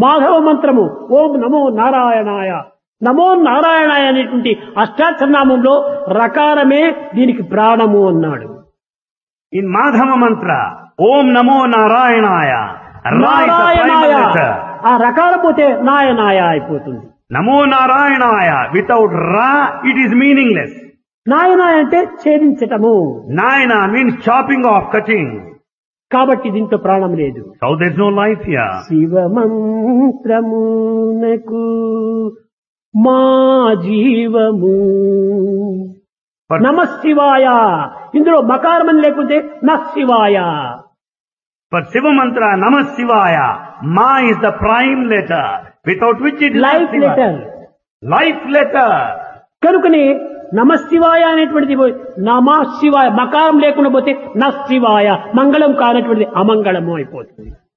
మాధవ మంత్రము ఓం నమో నారాయణాయ నమో నారాయణాయ అనేటువంటి అష్టాక్షరనామంలో రకారమే దీనికి ప్రాణము అన్నాడు In Madhava mantra, Om Namo Narayanaya. Ra is the prime నారాయణాయ letter. ఆ రకారం పోతే నాయనాయ అయిపోతుంది Namo Narayanaya. Without Ra, it is meaningless. నాయనాయ అంటే ఛేదించటము Nayana means chopping off, cutting. కాబట్టి దీంట్లో ప్రాణం లేదు So there's no life here. శివమంత్రమునకు మా జీవము But నమ శివాయ ఇందులో మకారమని లేకుంటే న శివాయ for Shiva mantra, Namah Shivaya, Ma is the prime letter, without which it is not life Shiva. Letter Life letter. కనుకనే నమ శివాయ అనేటువంటిది పోయి నమ శివాయ మకారం లేకుండా పోతే న శివాయ మంగళం కానటువంటిది అమంగళము అయిపోతుంది